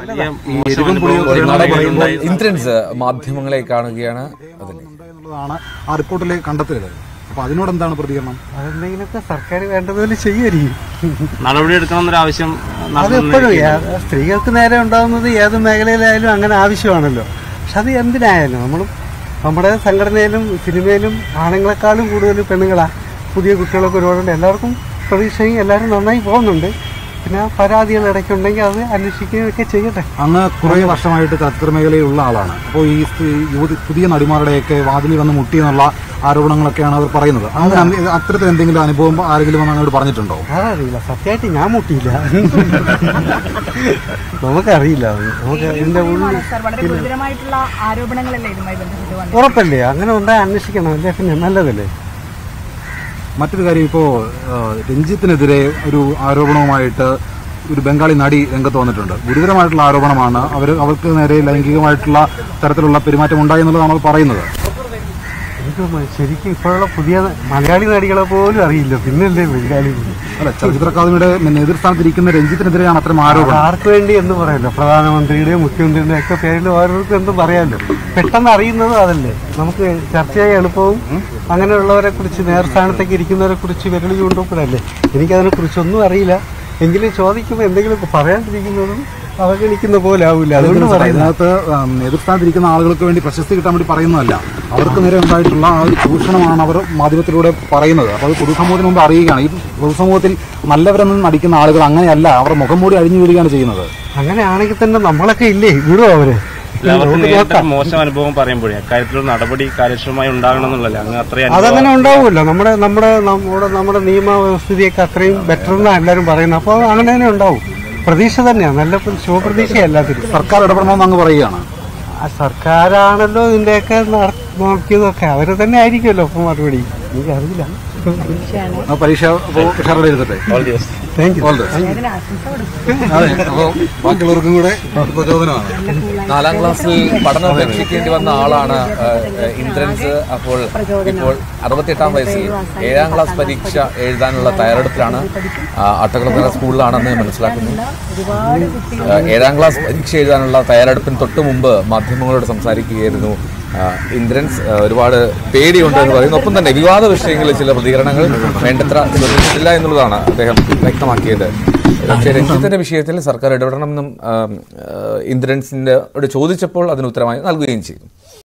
ഈ എരിവും പുളിയും നട പറയുമ്പോൾ ഇന്ദ്രൻസ് മാധ്യമങ്ങളെ കാണുകയാണ് അതിൽ എന്നുള്ളതാണ് ആ റിപ്പോർട്ടിൽ കണ്ടെത്തിയത് അപ്പൊ അതിനോട് എന്താണ് പ്രതികരണം അതെന്തെങ്കിലുമൊക്കെ സർക്കാർ വേണ്ടതുപോലെ ചെയ്യുമായിരിക്കും നടപടി എടുക്കണമെന്നൊരു ആവശ്യം അത് എപ്പോഴും ഏ- സ്ത്രീകൾക്ക് നേരെ ഉണ്ടാകുന്നത് ഏത് മേഖലയിലായാലും അങ്ങനെ ആവശ്യമാണല്ലോ പക്ഷെ അത് എന്തിനായാലും നമ്മളും നമ്മുടെ സംഘടനയിലും സിനിമയിലും ആണുങ്ങളെക്കാളും കൂടുതൽ പെണ്ണുങ്ങളാ പുതിയ കുട്ടികളൊക്കെ ഒരുപാടുണ്ട് എല്ലാവർക്കും പ്രതീക്ഷയും എല്ലാവരും നന്നായി പോകുന്നുണ്ട് പിന്നെ പരാതികൾ ഇടയ്ക്കുണ്ടെങ്കിൽ അത് അന്വേഷിക്കുകയൊക്കെ ചെയ്യട്ടെ അങ്ങ് കുറേ വർഷമായിട്ട് ചലച്ചിത്ര മേഖലയിലുള്ള ആളാണ് അപ്പോൾ ഈ സ്ത്രീ- യുവതി പുതിയ നടിമാരുടെയൊക്കെ വാതിലിൽ വന്ന് മുട്ടി എന്നുള്ള ആരോപണങ്ങളൊക്കെയാണ് അവർ പറയുന്നത് അങ്ങനെ അന്ന് അത്തരത്തിൽ എന്തെങ്കിലും അനുഭവം ആരെങ്കിലും വന്ന് അങ്ങോട്ട് പറഞ്ഞിട്ടുണ്ടോ അതറിയില്ല സത്യമായിട്ട് ഞാൻ മുട്ടിയില്ല നമുക്കറിയില്ല അത് നമുക്ക് ഇതിന്റെ ഉള്ളിൽ സാർ വളരെ ഗുരുതരമായിട്ടുള്ള ആരോപണങ്ങളല്ലേ ഇതുമായി ബന്ധപ്പെട്ട് വന്നത് ഉറപ്പല്ലേ അങ്ങനെ ഉണ്ടായി അന്വേഷിക്കണം അല്ലേ പിന്നെ നല്ലതല്ലേ മറ്റൊരു കാര്യം ഇപ്പോൾ രഞ്ജിത്തിനെതിരെ ഒരു ആരോപണവുമായിട്ട് ഒരു ബംഗാളി നടി രംഗത്ത് വന്നിട്ടുണ്ട് ഗുരുതരമായിട്ടുള്ള ആരോപണമാണ് അവർ അവർക്ക് നേരെ ലൈംഗികമായിട്ടുള്ള തരത്തിലുള്ള പെരുമാറ്റം ഉണ്ടായി എന്നുള്ളതാണ് അവർ പറയുന്നത് എനിക്ക് മ- ശരിക്കും ഇപ്പോഴുള്ള പുതിയ മലയാളി നടികളെ പോലും അറിയില്ല പിന്നല്ലേ ബംഗാളി അല്ല ചലച്ചിത്ര അക്കാദമിയുടെ നേതൃസ്ഥാനത്തിരിക്കുന്ന രഞ്ജിത്തിനെതിരെയാണ് അത്തരം ആരോപണം ആർക്ക് വേണ്ടി എന്ന് പറയല്ലോ പ്രധാനമന്ത്രിയുടെയും മുഖ്യമന്ത്രിയുടെയും ഒക്കെ പേരിൽ ഓരോരുത്തർക്കും എന്തും പറയാമല്ലോ പെട്ടെന്ന് അറിയുന്നതും അതല്ലേ നമുക്ക് ചർച്ച ചെയ്യാൻ എളുപ്പവും അങ്ങനെയുള്ളവരെ കുറിച്ച് നേർസ്ഥാനത്തേക്ക് ഇരിക്കുന്നവരെ കുറിച്ച് വിരളി കൊണ്ടുപോഴല്ലേ എനിക്കതിനെ കുറിച്ചൊന്നും അറിയില്ല എങ്കിലും ചോദിക്കുമ്പോൾ എന്തെങ്കിലുമൊക്കെ പറയാണ്ടിരിക്കുന്നതും അവഗണിക്കുന്ന പോലെ ആവില്ല അതുകൊണ്ട് പറയുന്നത് ഇതിനകത്ത് ഉം, നേതൃസ്ഥാനത്തിരിക്കുന്ന ആളുകൾക്ക് വേണ്ടി പ്രശസ്തി കിട്ടാൻ വേണ്ടി പറയുന്നതല്ല അവർക്ക് നേരെ ഉണ്ടായിട്ടുള്ള ആ ഒരു ചൂഷണമാണ് അവർ മാധ്യമത്തിലൂടെ പറയുന്നത് അപ്പോൾ അത് പൊതുസമൂഹത്തിന് മുമ്പ് അറിയുകയാണ് ഈ പൊതുസമൂഹത്തിൽ നല്ലവരെന്ന് നടിക്കുന്ന ആളുകൾ അങ്ങനെയല്ല അവർ മുഖം മൂടി അഴിഞ്ഞു വീഴുകയാണ് ചെയ്യുന്നത് അങ്ങനെയാണെങ്കിൽ തന്നെ നമ്മളൊക്കെ ഇല്ലേ വിടുവോ അവര് എല്ലാവർക്കും നേരിട്ട് മോശം അനുഭവം പറയുമ്പോഴേ അക്കാര്യത്തിലൊരു നടപടി കാര്യക്ഷമമായി ഉണ്ടാകണം എന്നുള്ളല്ലേ അങ്ങ് അത്രയും അതങ്ങനെ ഉണ്ടാവുമല്ലോ നമ്മുടെ നമ്മുടെ നമ്മുടെ നമ്മുടെ നിയമവ്യവസ്ഥിതിയൊക്കെ അത്രയും ബെറ്റർ എന്നാണ് എല്ലാവരും പറയുന്നത് അപ്പോൾ അങ്ങനെ തന്നെ ഉണ്ടാവും പ്രതീക്ഷ തന്നെയാണ് നല്ല ശുഭപ്രതീക്ഷ എല്ലാത്തിനും സർക്കാർ ഇടപെടണമെന്ന് അങ്ങ് പറയുകയാണ് ആ സർക്കാരാണല്ലോ ഇതിന്റെയൊക്കെ നട- നോക്കിയതൊക്കെ അവര് തന്നെ ആയിരിക്കുമല്ലോ ഇപ്പൊ മറുപടി എനിക്കറിയില്ല ആ പരീക്ഷ അപ്പോൾ ഉഷാറോടെ എഴുതട്ടെ thank you All the best. അതിന് ആശംസ കൊടുക്കും അതെ അപ്പോൾ ബാക്കിയുള്ളവർക്കും കൂടെ പ്രചോദനമാണ് നാലാം ക്ലാസ്സിൽ പഠനം ഉപേക്ഷിക്കേണ്ടി വന്ന ആളാണ് ആ, ഇന്ദ്രൻസ് അപ്പോൾ ഇപ്പോൾ അറുപത്തിയെട്ടാം വയസ്സിൽ ഏഴാം ക്ലാസ് പരീക്ഷ എഴുതാനുള്ള തയ്യാറെടുപ്പിലാണ് ആ, അട്ടക്കുളങ്ങര സ്കൂളിലാണെന്ന് മനസ്സിലാക്കുന്നു ഒരുപാട് കുട്ടികൾ ആ, ഏഴാം ക്ലാസ് പരീക്ഷ എഴുതാനുള്ള തയ്യാറെടുപ്പിന് തൊട്ട് മുമ്പ് മാധ്യമങ്ങളോട് സംസാരിക്കുകയായിരുന്നു ആ, ഇന്ദ്രൻസ് ആ, ഒരുപാട് പേടിയുണ്ട് എന്ന് പറയുന്നു ഒപ്പം തന്നെ വിവാദ വിഷയങ്ങളിൽ ചില പ്രതികരണങ്ങൾ വേണ്ടത്ര ശ്രദ്ധിച്ചിട്ടില്ല എന്നുള്ളതാണ് അദ്ദേഹം വ്യക്തമാക്കിയത് പക്ഷേ രഞ്ജിത്തിന്റെ വിഷയത്തിൽ സർക്കാർ ഇടപെടണമെന്നും ആ, ആ, ഇന്ദ്രൻസിന്റെ ചോദിച്ചപ്പോൾ അതിന് ഉത്തരമായി നൽകുകയും ചെയ്തു